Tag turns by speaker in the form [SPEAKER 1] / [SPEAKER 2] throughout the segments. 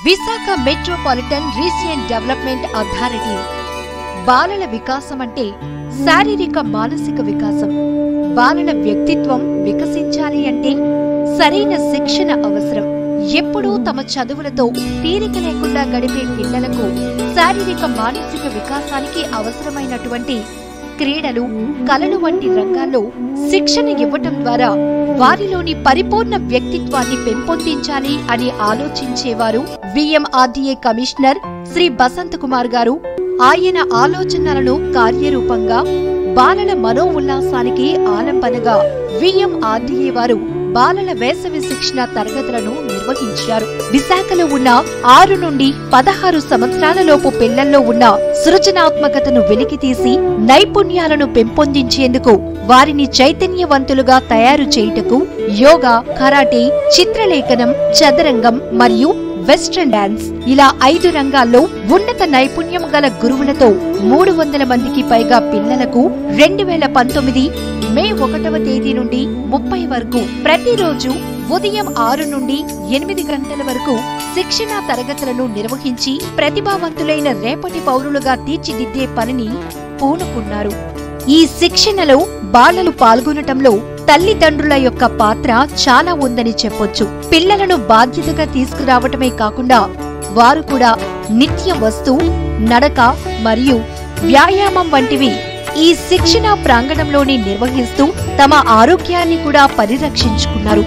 [SPEAKER 1] Visakha metropolitan region development authority బాలల వికాసం అంటే శారీరక మానసిక వికాసం బాలల వ్యక్తిత్వం వికసించాలి అంటే సరైన శిక్షణ అవసరం ఎప్పుడూ తమ చదువులతో తీరిక లేకుండా గడిపే పిల్లలకు శారీరక మానసిక వికాసానికి అవసరమైనటువంటి క్రీడలు కళలు వంటి రంగాల్లో శిక్షణ ఇవ్వటం ద్వారా వారిలోని పరిపూర్ణ వ్యక్తిత్వాన్ని పెంపొందించాలి అని ఆలోచించేవారు విఎంఆర్డీఏ కమిషనర్ శ్రీ బసంత్ కుమార్ గారు ఆయన ఆలోచనలను కార్యరూపంగా బాలల మనో ఉల్లాసానికి ఆలంబనగా విఎంఆర్డీఏ వారు బాలల వేసవి శిక్షణ తరగతులను నిర్వహించారు విశాఖలో ఉన్న ఆరు నుండి పదహారు సంవత్సరాలలోపు పిల్లల్లో ఉన్న సృజనాత్మకతను వెలికితీసి నైపుణ్యాలను పెంపొందించేందుకు వారిని చైతన్యవంతులుగా తయారు చేయుటకు యోగా కరాటే చిత్రలేఖనం చదరంగం మరియు వెస్ట్రన్ డాన్స్ ఇలా ఐదు రంగాల్లో ఉన్నత నైపుణ్యం గల గురువులతో మూడు వందల మందికి పైగా పిల్లలకు రెండు వేల పంతొమ్మిది మే ఒకటవ తేదీ నుండి ముప్పై వరకు ప్రతిరోజు ఉదయం ఆరు నుండి ఎనిమిది గంటల వరకు శిక్షణా తరగతులను నిర్వహించి ప్రతిభావంతులైన రేపటి పౌరులుగా తీర్చిదిద్దే పనిని పూనుకున్నారు ఈ శిక్షణలో బాలలు పాల్గొనటంలో తల్లిదండ్రుల యొక్క పాత్ర చాలా ఉందని చెప్పొచ్చు పిల్లలను బాధ్యతగా తీసుకురావటమే కాకుండా వారు కూడా నిత్య వస్తు నడక మరియు వ్యాయామం వంటివి ఈ శిక్షణ ప్రాంగణంలోనే నిర్వహిస్తూ తమ ఆరోగ్యాన్ని కూడా పరిరక్షించుకున్నారు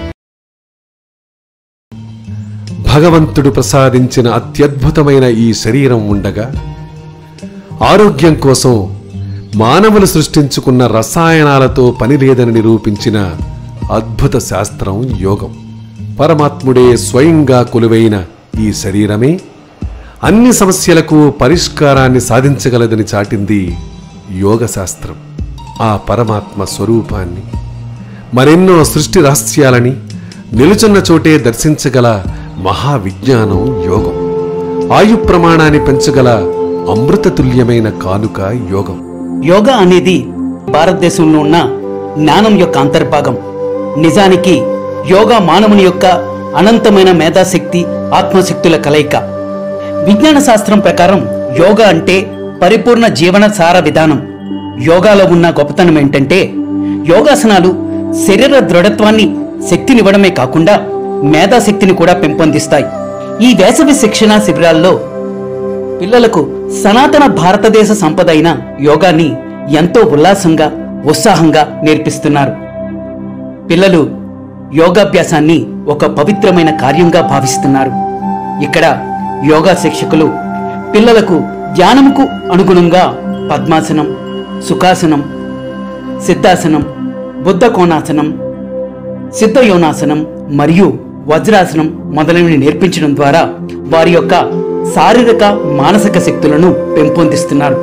[SPEAKER 2] భగవంతుడు ప్రసాదించిన అత్యద్భుతమైన ఈ శరీరం ఉండగా ఆరోగ్యం కోసం మానవులు సృష్టించుకున్న రసాయనాలతో పని లేదని నిరూపించిన అద్భుత శాస్త్రం యోగం పరమాత్ముడే స్వయంగా కొలువైన ఈ శరీరమే అన్ని సమస్యలకు పరిష్కారాన్ని సాధించగలదని చాటింది యోగ శాస్త్రం ఆ పరమాత్మ స్వరూపాన్ని మరెన్నో సృష్టి రహస్యాలని నిలుచున్న చోటే దర్శించగల మహావిజ్ఞానం యోగం ఆయు ప్రమాణాన్ని పెంచగల అమృతతుల్యమైన కానుక యోగం
[SPEAKER 3] యోగా అనేది భారతదేశంలో ఉన్న జ్ఞానం యొక్క అంతర్భాగం నిజానికి యోగా మానవుని యొక్క అనంతమైన మేధాశక్తి ఆత్మశక్తుల కలయిక విజ్ఞాన శాస్త్రం ప్రకారం యోగా అంటే పరిపూర్ణ జీవన సార విధానం యోగాలో ఉన్న గొప్పతనం ఏంటంటే యోగాసనాలు శరీర దృఢత్వాన్ని శక్తినివ్వడమే కాకుండా మేధాశక్తిని కూడా పెంపొందిస్తాయి ఈ వేసవి శిక్షణ శిబిరాల్లో పిల్లలకు సనాతన భారతదేశ సంపద అయిన యోగాన్ని ఎంతో ఉల్లాసంగా ఉత్సాహంగా నేర్పిస్తున్నారు పిల్లలు యోగాభ్యాసాన్ని ఒక పవిత్రమైన కార్యంగా భావిస్తున్నారు ఇక్కడ యోగా శిక్షకులు పిల్లలకు ధ్యానముకు అనుగుణంగా పద్మాసనం సుఖాసనం సిద్ధాసనం బుద్ధ కోణాసనం సిద్ధయోనాసనం మరియు వజ్రాసనం మొదలైనవి నేర్పించడం ద్వారా వారి యొక్క శారీరక మానసిక శక్తులను పెంపొందిస్తున్నారు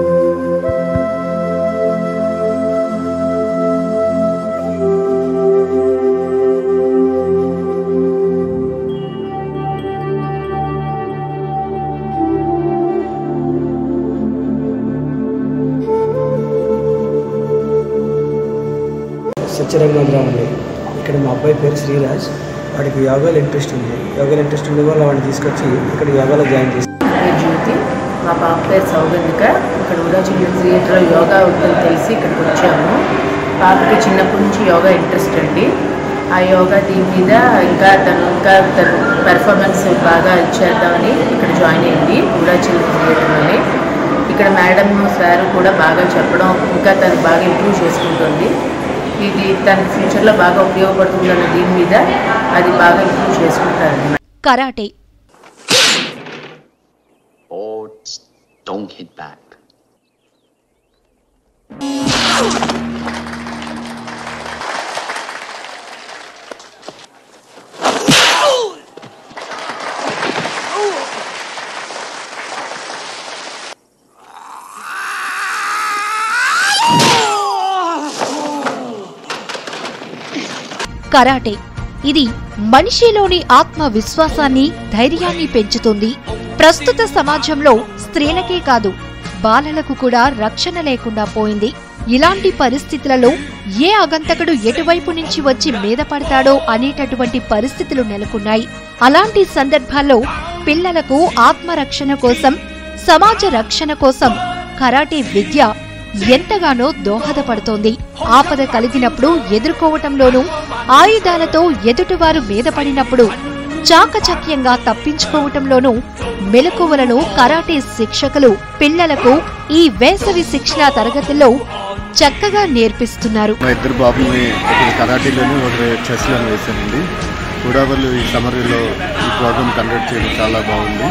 [SPEAKER 4] సత్యరంగంగా ఉంది ఇక్కడ మా అబ్బాయి పేరు శ్రీరాజ్ వాడికి యోగాలో ఇంట్రెస్ట్ ఉంది యోగాలో ఇంట్రెస్ట్ ఉంది వల్ల వాడిని తీసుకొచ్చి ఇక్కడ యోగాలో జాయిన్ చేసి
[SPEAKER 5] పేరు జ్యోతి మా పాప పేరు సౌగంధిక ఇక్కడ ఉదాచి థియేటర్లో యోగా ఉందని తెలిసి ఇక్కడికి వచ్చాము పాపకి చిన్నప్పటి నుంచి యోగా ఇంట్రెస్ట్ అండి ఆ యోగా దీని మీద ఇంకా తను ఇంకా తను పెర్ఫార్మెన్స్ బాగా ఇచ్చేద్దామని ఇక్కడ జాయిన్ అయింది ఉడాచిల్ థియేటర్లోని ఇక్కడ మేడం సార్ కూడా బాగా చెప్పడం ఇంకా తను బాగా ఇంప్రూవ్ చేసుకుంటుంది ఇది తన ఫ్యూచర్లో బాగా ఉపయోగపడుతుందన్న దీని మీద అది బాగా ఇంప్రూవ్ చేసుకుంటారు
[SPEAKER 1] karate
[SPEAKER 6] or s- don't hit back.
[SPEAKER 1] Karate ఇది మనిషిలోని ఆత్మ విశ్వాసాన్ని ధైర్యాన్ని పెంచుతుంది ప్రస్తుత సమాజంలో స్త్రీలకే కాదు బాలలకు కూడా రక్షణ లేకుండా పోయింది ఇలాంటి పరిస్థితులలో ఏ అగంతకుడు ఎటువైపు నుంచి వచ్చి మీద పడతాడో అనేటటువంటి పరిస్థితులు నెలకొన్నాయి అలాంటి సందర్భాల్లో పిల్లలకు ఆత్మరక్షణ కోసం సమాజ రక్షణ కోసం కరాటే విద్య ఎంతగానో దోహదపడుతోంది ఆపద కలిగినప్పుడు ఎదుర్కోవటంలోనూ ఆయుధాలతో ఎదుటివారు మీద పడినప్పుడు చాకచక్యంగా తప్పించుకోవటంలోనూ మెలకువలను కరాటే శిక్షకులు పిల్లలకు ఈ వేసవి శిక్షణా తరగతుల్లో చక్కగా నేర్పిస్తున్నారు
[SPEAKER 7] మా ఇద్దరు బాబుల్ని ఒకరు కరాటీలోని ఒకరు చెస్లోని వేశానండి కూడా వాళ్ళు ఈ సమ్మర్లో ఈ ప్రోగ్రామ్ కండక్ట్ చేయడం చాలా బాగుంది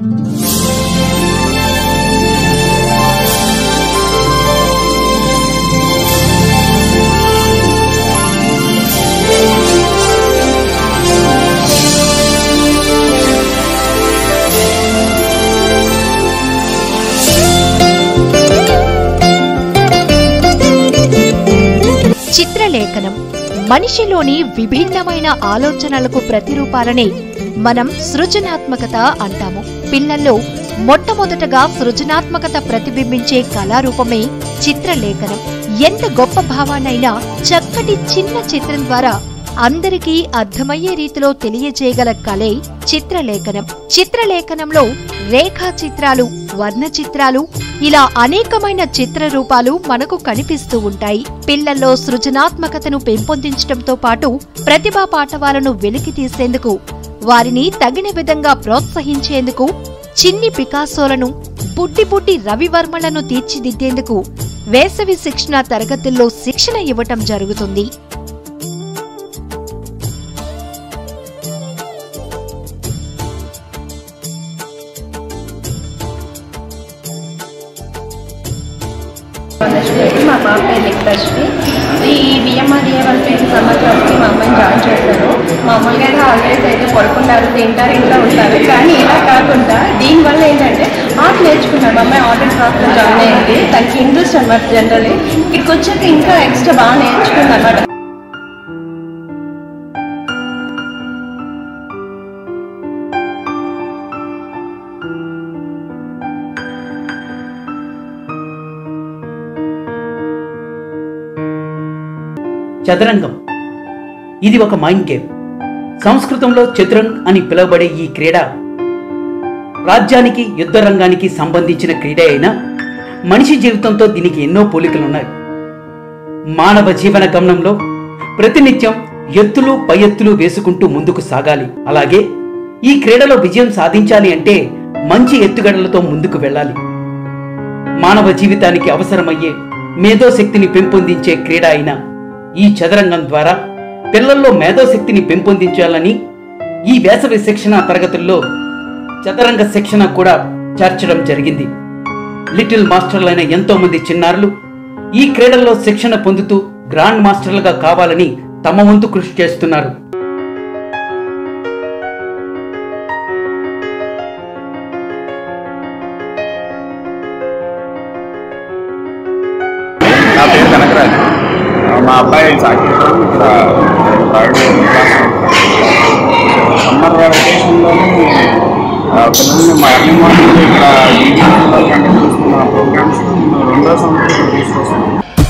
[SPEAKER 1] చిత్రలేఖనం మనిషిలోని విభిన్నమైన ఆలోచనలకు ప్రతిరూపాలనే మనం సృజనాత్మకత అంటాము పిల్లల్లో మొట్టమొదటగా సృజనాత్మకత ప్రతిబింబించే కళారూపమే చిత్రలేఖనం ఎంత గొప్ప భావాన్నైనా చక్కటి చిన్న చిత్రం ద్వారా అందరికీ అర్థమయ్యే రీతిలో తెలియజేయగల కళే చిత్రలేఖనం చిత్రలేఖనంలో రేఖా చిత్రాలు వర్ణ చిత్రాలు ఇలా అనేకమైన చిత్ర రూపాలు మనకు కనిపిస్తూ ఉంటాయి పిల్లల్లో సృజనాత్మకతను పెంపొందించడంతో పాటు ప్రతిభా పాఠవాలను వెలికి తీసేందుకు వారిని తగిన విధంగా ప్రోత్సహించేందుకు చిన్ని పికాసోలను బుడ్డి బుడ్డి రవివర్మలను తీర్చిదిద్దేందుకు వేసవి శిక్షణ తరగతుల్లో శిక్షణ ఇవ్వటం జరుగుతుంది
[SPEAKER 8] లక్ష్మి మా పాప పేరు లిక్లక్ష్మి ఈ బిఎంఆర్ఏ వాళ్ళ పేరు సమ్మర్ క్లాస్కి మా అమ్మాయిని జాయిన్ చేశారు మామూలుగా అయితే హాలిడేస్ అయితే పడుకుంటారు తింటారు ఇంట్లో ఉంటారు కానీ ఇలా కాకుండా దీనివల్ల ఏంటంటే ఆర్ట్ నేర్చుకున్నాను మా అమ్మాయి ఆర్ట్ అండ్ క్రాఫ్ట్లో జాయిన్ అయ్యింది తనకి ఇంట్రెస్ట్ అనమాట జనరల్లీ ఇక్కడికి వచ్చాక ఇంకా ఎక్స్ట్రా బాగా నేర్చుకుంది అనమాట
[SPEAKER 3] చదరంగం ఇది ఒక మైండ్ గేమ్ సంస్కృతంలో చతురంగ్ అని పిలువబడే ఈ క్రీడ రాజ్యానికి యుద్ధ రంగానికి సంబంధించిన క్రీడ అయినా మనిషి జీవితంతో దీనికి ఎన్నో పోలికలున్నాయి మానవ జీవన గమనంలో ప్రతినిత్యం ఎత్తులు పై ఎత్తులు వేసుకుంటూ ముందుకు సాగాలి అలాగే ఈ క్రీడలో విజయం సాధించాలి అంటే మంచి ఎత్తుగడలతో ముందుకు వెళ్ళాలి మానవ జీవితానికి అవసరమయ్యే మేధోశక్తిని పెంపొందించే క్రీడ అయిన ఈ చదరంగం ద్వారా పిల్లల్లో మేధోశక్తిని పెంపొందించాలని ఈ వేసవి శిక్షణ తరగతుల్లో చదరంగ శిక్షణ కూడా చేర్చడం జరిగింది లిటిల్ మాస్టర్లైన ఎంతో మంది చిన్నారులు ఈ క్రీడల్లో శిక్షణ పొందుతూ గ్రాండ్ మాస్టర్లుగా కావాలని తమ వంతు కృషి చేస్తున్నారు
[SPEAKER 7] నా పేరు కనకరాజు ఆ, మా అబ్బాయి సాక్షిత్వం ఇక్కడ థర్డ్ క్లాస్ సమ్మర్ వెకేషన్లోని పిల్లల్ని మా ఎర్లీ మార్నింగ్ ఇక్కడ ఈవినింగ్లో కండక్ట్ చేస్తున్న ప్రోగ్రామ్స్ రెండో సంవత్సరం తీసుకొస్తున్నాం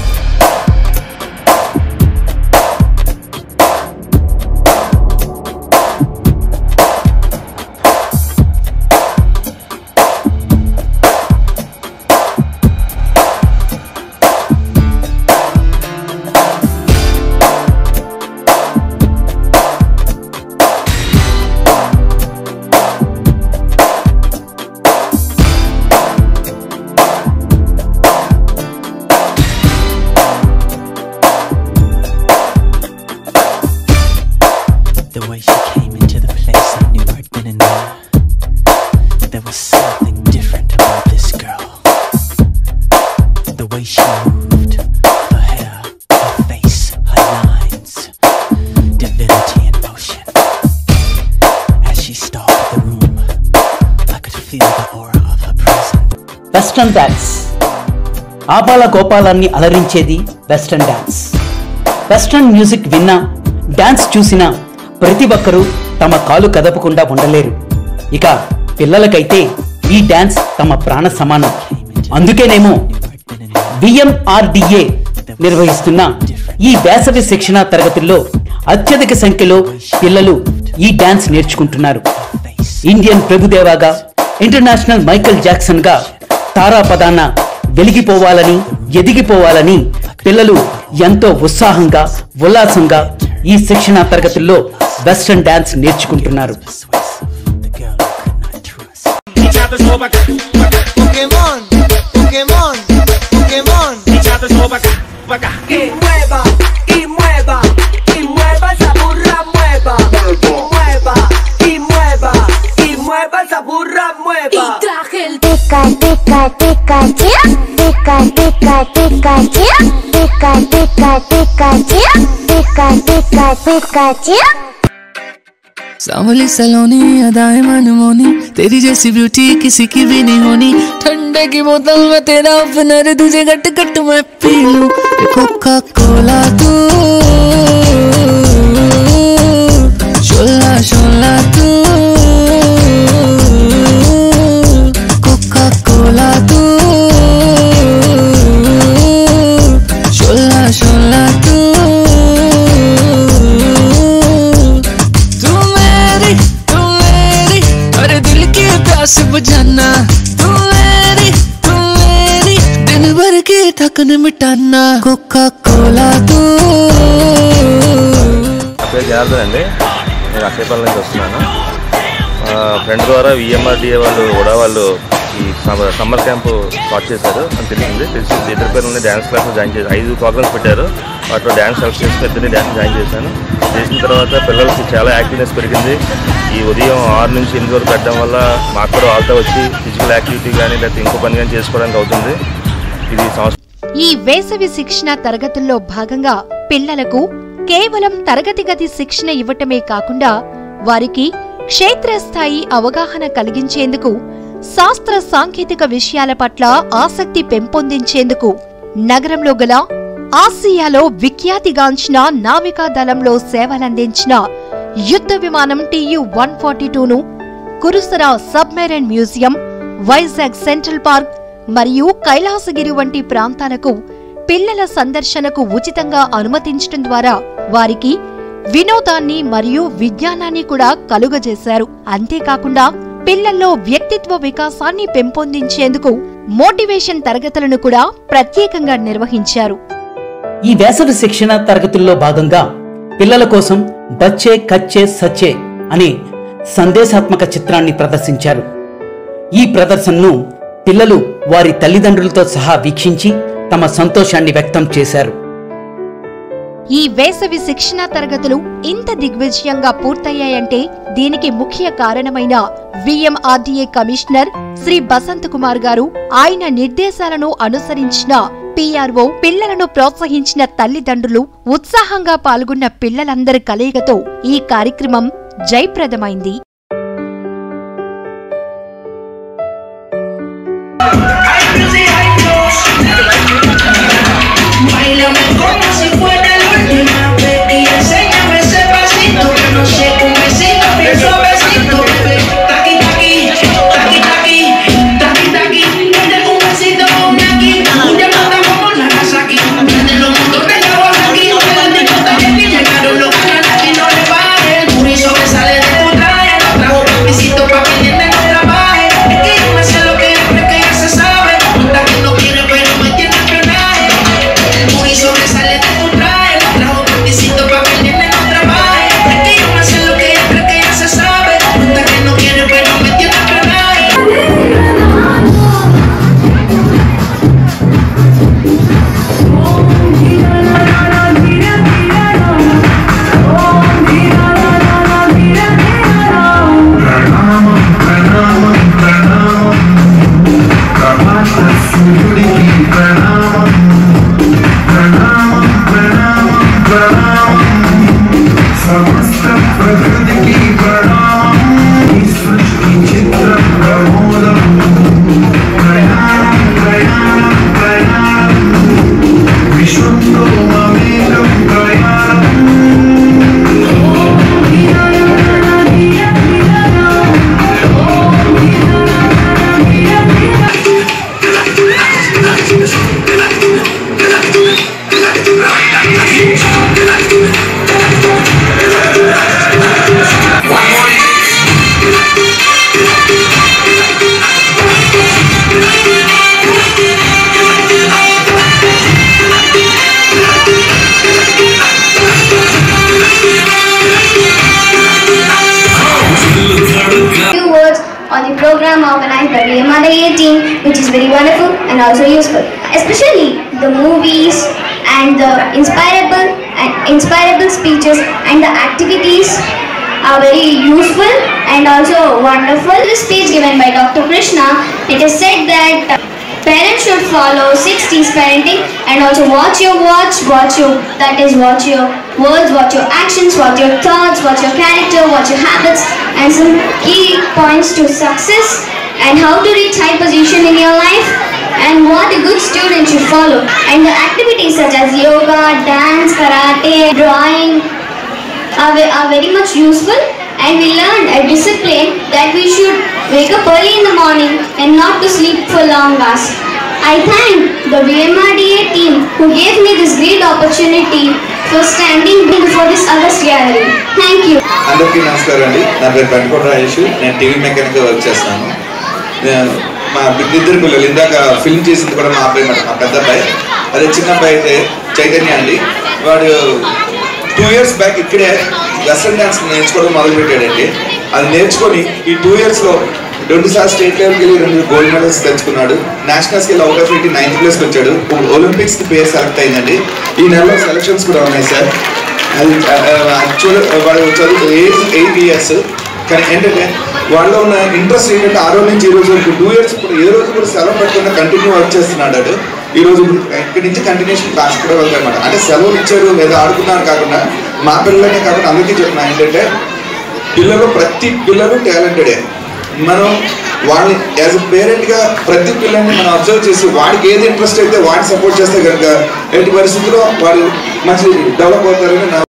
[SPEAKER 9] The way she came into the place, I knew I'd been in there. There was something different about this girl. The way she moved, her hair, her face, her lines, divinity in motion. As she stalked the room, I could feel the aura of her presence.
[SPEAKER 3] Western dance ఆపాల గోపాలాన్ని అలరించేది western dance western music విన్నా dance చూసినా ప్రతి ఒక్కరూ తమ కాలు కదపకుండా ఉండలేరు ఇక పిల్లలకైతే ఈ డాన్స్ తమ ప్రాణ సమానం అందుకేనేమో బిఎంఆర్డిఏ నిర్వహిస్తున్న ఈ వేసవి శిక్షణ తరగతుల్లో అత్యధిక సంఖ్యలో పిల్లలు ఈ డాన్స్ నేర్చుకుంటున్నారు ఇండియన్ ప్రభుదేవాగా ఇంటర్నేషనల్ మైకేల్ జాక్సన్ గా తారాపదాన వెలిగిపోవాలని ఎదిగిపోవాలని పిల్లలు ఎంతో ఉత్సాహంగా ఉల్లాసంగా ఈ శిక్షణ తరగతుల్లో వెస్ట్రన్ డాన్స్ నేర్చుకుంటున్నారు
[SPEAKER 10] Pokémon, Pokémon, Pokémon.
[SPEAKER 11] Y mueva, y mueva, y mueva esa burra, mueva. Y mueva, y mueva, y mueva esa burra, mueva. Y traje el
[SPEAKER 12] Pica, pica, Pikachu. Pica, pica, Pikachu. Pica, pica, Pikachu. Pica, pica, Pikachu.
[SPEAKER 13] सांवली सलोनी अदाए मनमोनी तेरी जैसी beauty किसी की भी नहीं होनी ठंडे की बोतल में तेरा ओपनर तुझे गट गट मैं पी लूं कोका कोला तू शोला शोला तू कोका कोला तू शोला शोला तू तू मेरी तू मेरी अरे दिल की प्यास बुझाना तू मेरी तू मेरी दिन भर की थकन मिटाना कोका कोला तू
[SPEAKER 14] నా పేరు జనార్దన్ అండి నేను అక్షయపల్లి నుంచి వస్తున్నాను ఆ, ఫ్రెండ్ ద్వారా విఎంఆర్డిఏ వాళ్ళు కూడా వాళ్ళు ఈ సమ్మర్ సమ్మర్ క్యాంపు స్టార్ట్ చేశారు అని తెలిసింది తెలిసి ఇద్దరు పేరు డ్యాన్స్ క్లాస్ జాయిన్ చేశారు ఐదు ప్రోగ్రామ్స్ పెట్టారు వాటిలో డ్యాన్స్ సెలెక్ట్ చేసి ఇద్దరిని డ్యాన్స్ జాయిన్ చేశాను చేసిన తర్వాత పిల్లలకి చాలా యాక్టివ్నెస్ పెరిగింది ఈ ఉదయం ఆరు నుంచి ఎనిమిది వరకు పెట్టడం వల్ల మాకు కూడా వాళ్ళతో వచ్చి ఫిజికల్ యాక్టివిటీ కానీ లేకపోతే ఇంకో పని కానీ చేసుకోవడానికి అవుతుంది ఇది సంవత్సరం
[SPEAKER 1] ఈ వేసవి శిక్షణ తరగతుల్లో భాగంగా పిల్లలకు కేవలం తరగతి గది శిక్షణ ఇవ్వటమే కాకుండా వారికి క్షేత్రస్థాయి అవగాహన కలిగించేందుకు శాస్త్ర సాంకేతిక విషయాల పట్ల ఆసక్తి పెంపొందించేందుకు నగరంలో గల ఆసియాలో విఖ్యాతిగాంచిన నావికా దళంలో సేవలందించిన యుద్ధ విమానం టియు వన్ ఫార్టీ టూను Kursura submarine museum Vizag central park మరియు కైలాసగిరి వంటి ప్రాంతాలకు పిల్లల సందర్శనకు ఉచితంగా అనుమతించడం ద్వారా వారికి వినోదాన్ని మరియు విజ్ఞానాన్ని కూడా కలుగజేశారు అంతేకాకుండా పిల్లల్లో వ్యక్తిత్వ వికాసాన్ని పెంపొందించేందుకు మోటివేషన్ తరగతులను కూడా ప్రత్యేకంగా నిర్వహించారు
[SPEAKER 3] ఈ వేసవి శిక్షణ తరగతుల్లో భాగంగా పిల్లల కోసం బచ్చే కచ్చే సచ్చే అనే సందేశాత్మక చిత్రాన్ని ప్రదర్శించారు ఈ ప్రదర్శనను పిల్లలు వారి తల్లిదండ్రులతో సహా వీక్షించి తమ సంతోషాన్ని వ్యక్తం చేశారు
[SPEAKER 1] ఈ వేసవి శిక్షణ తరగతులు ఇంత దిగ్విజయంగా పూర్తయ్యాయంటే దీనికి ముఖ్య కారణమైన విఎంఆర్డీఏ కమిషనర్ శ్రీ బసంత్ కుమార్ గారు ఆయన నిర్దేశాలను అనుసరించిన పిఆర్ఓ పిల్లలను ప్రోత్సహించిన తల్లిదండ్రులు ఉత్సాహంగా పాల్గొన్న పిల్లలందరి కలయికతో ఈ కార్యక్రమం జయప్రదమైంది
[SPEAKER 11] Bailame como si fuera la última vez y enséñame ese pasito que no sé un besito bien suavecito, bebé. Taqui taqui, taqui taqui, taqui taqui, date un besito con aquí, un llamada como Nagasaki. Desde los motores de Kawasaki, de la discoteca que llegaron los canales y no le paren. El puri sobresale de tu traje,
[SPEAKER 15] a program organized by the MRIA team, which is very wonderful and also useful. Especially the movies and the inspirable and inspirable speeches and the activities are very useful and also wonderful. This speech given by Dr. Krishna, it is said that uh, parents should follow 60s parenting and also watch your watch, watch your, that is watch your words, watch your actions, watch your thoughts, watch your character, watch your habits and some key points to success and how to reach high position in your life and what a good student should follow. And the activities such as yoga, dance, karate, drawing, are, ve- are very much useful and we learned a discipline that we should wake up early in the morning and not to sleep for long hours. I thank the VMRDA team who gave me this great opportunity for standing before this August gathering. Thank you.
[SPEAKER 16] అందరికీ నమస్కారం అండి నా పేరు పెంటకోట రాజేష్ నేను TV mechanic work చేస్తాను నేను మా ఇద్దరు పిల్లలు ఇందాక ఫిల్మ్ చేసింది కూడా మా అబ్బాయి మాట మా పెద్ద అబ్బాయి అదే చిన్న అబ్బాయి అయితే చైతన్య అండి వాడు టూ ఇయర్స్ బ్యాక్ ఇక్కడే వెస్ట్రన్ డ్యాన్స్ నేర్చుకోవడం మొదలు పెట్టాడండి అది నేర్చుకొని ఈ టూ ఇయర్స్లో రెండు సార్లు స్టేట్ లెవెల్కి వెళ్ళి రెండు గోల్డ్ మెడల్స్ తెచ్చుకున్నాడు నేషనల్స్కి వెళ్ళి అవుట్ ఆఫ్ ఎయిటీ నైన్త్ ప్లేస్కి వచ్చాడు ఒలింపిక్స్కి పేరు సెలెక్ట్ అయిందండి ఈ నెలలో సెలక్షన్స్ కూడా ఉన్నాయి సార్ అది యాక్చువల్ వాడు చదువు ఏజ్ ఎయిట్ ఇయర్స్ కానీ ఏంటంటే వాళ్ళలో ఉన్న ఇంట్రెస్ట్ ఏంటంటే ఆ రోజు నుంచి ఈ రోజు వరకు టూ ఇయర్స్ ఇప్పుడు ఏ రోజు కూడా సెలవు పెట్టకుండా కంటిన్యూ వర్క్ చేస్తున్నాడు వాడు. ఈ రోజు ఇక్కడి నుంచి కంటిన్యూషన్ క్లాస్ కూడా వెళ్తాయి అనమాట అంటే సెలవులు ఇచ్చారు లేదా ఆడుకున్నారు కాకుండా మా పిల్లలనే కాకుండా అందరికీ చెప్తున్నా ఏంటంటే పిల్లలు ప్రతి పిల్లలు టాలెంటెడే మనం వాళ్ళని యాజ్ అ పేరెంట్గా ప్రతి పిల్లల్ని మనం అబ్జర్వ్ చేసి వాడికి ఏది ఇంట్రెస్ట్ అయితే వాడిని సపోర్ట్ చేస్తే కనుక ఎట్టి పరిస్థితుల్లో వాడు మంచి డెవలప్ అవుతారని నా